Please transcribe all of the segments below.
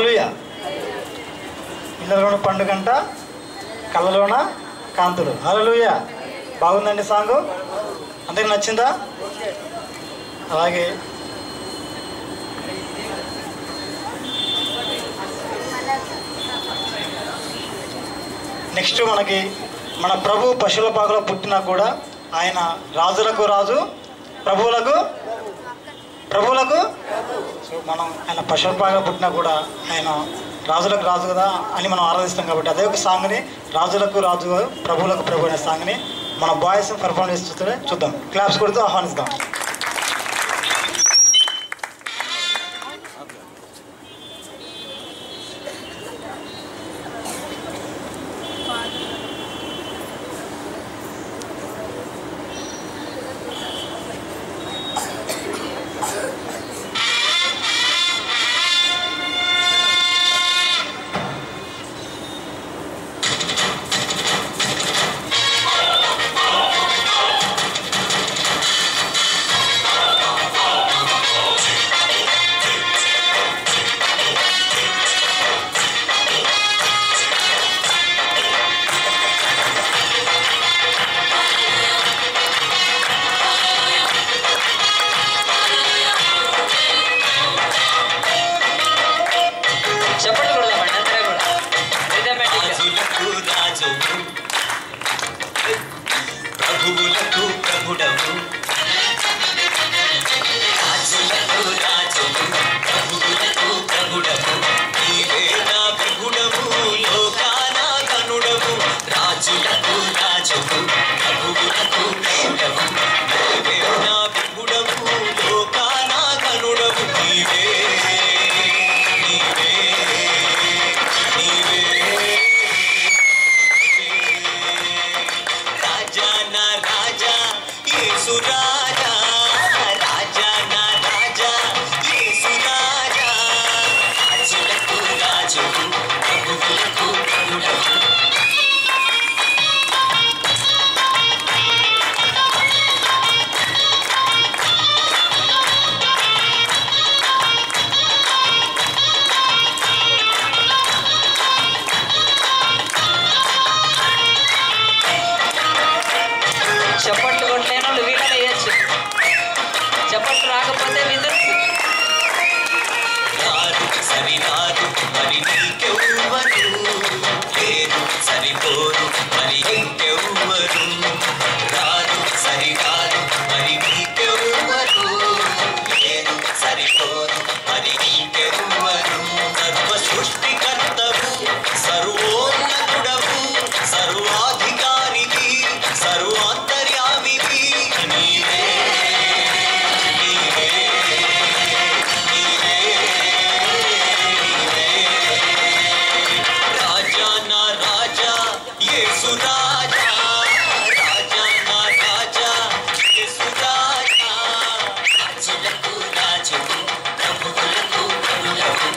అలలుయ ఇళ్ళలోన పండుగంట కళ్ళలోన కాంతులు అలలుయ బాగుందండి సాంగ్ అందరికి నచ్చిందా అలాగే నెక్స్ట్ మనకి మన ప్రభు పశువుల పాకలో పుట్టినా కూడా ఆయన రాజులకు రాజు ప్రభువులకు ప్రభువులకు సో మనం ఆయన పశువుల పాకలో పుట్టినా కూడా ఆయన రాజులకు రాజు కదా అని మనం ఆరాధిస్తాం కాబట్టి అదే ఒక సాంగ్ని రాజులకు రాజు ప్రభువులకు ప్రభు అనే సాంగ్ని మన బాయ్స్ పర్ఫార్మ్ చేస్తుంటే చూద్దాం క్లాప్స్ కొడుతూ ఆహ్వానిస్తాం చెప్పండి కూడా అందరూ కూడా రిథమెటిక్ రాజులకు రాజువు ప్రభువులకు ప్రభుడవు రాజులకు రాజువు ప్రభువులకు ప్రభుడవు నీవే నా ప్రభుడవు లోకాన కనుడవు రాజులకు రాజువు ప్రభువులకు ప్రభుడవు నీవే నా ప్రభుడవు లోకాన కనుడవు నీవే నీవే నీవే రాజా నా రాజా యేసు రాజా రాజా నా రాజా యేసు రాజా రాజులకు రాజు ప్రభువులకు ప్రభుడవు చప్పట్లు కొట్టలేని వాళ్ళు వీళ్ళని వేయచ్చు చప్పట్లు రాకపోతే విదర్సు రారు సరిరారు మరి నీకెవ్వరు లేరు సరిపోరు మరి ఇంకెవ్వరు రారు సరిరారు మరి నీకెవ్వరు లేరు సరిపోరు మరి ఇంకెవ్వరు సర్వ సృష్టికర్తవు సర్వోన్నతుడవు సర్వాధికారికి సర్వాంతర్యామివి నీవే నీవే రాజా నా రాజా యేసు రాజా రాజా నా రాజా యేసు రాజా రాజులకు రాజు ప్రభువులకు ప్రభులకు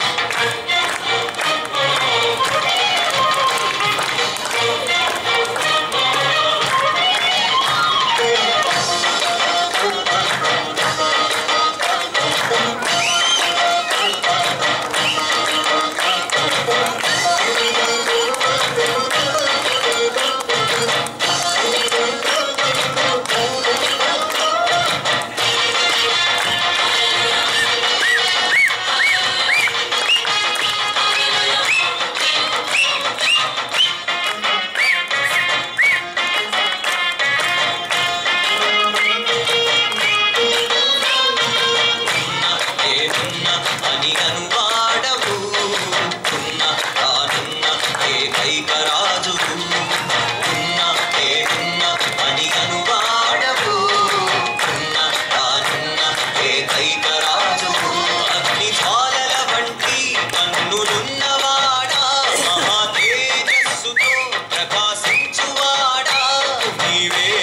ఏనున్న అని అనువాడవు ఉన్న తానున్న ఏకైక రాజువు ఉన్న ఏనున్న అని అనువాడవు ఉన్న తానున్న ఏకైక రాజువు అగ్ని జ్వాలల వంటి కన్నులున్నవాడా మహా తేజస్సుతో ప్రకాశించువాడా నీవే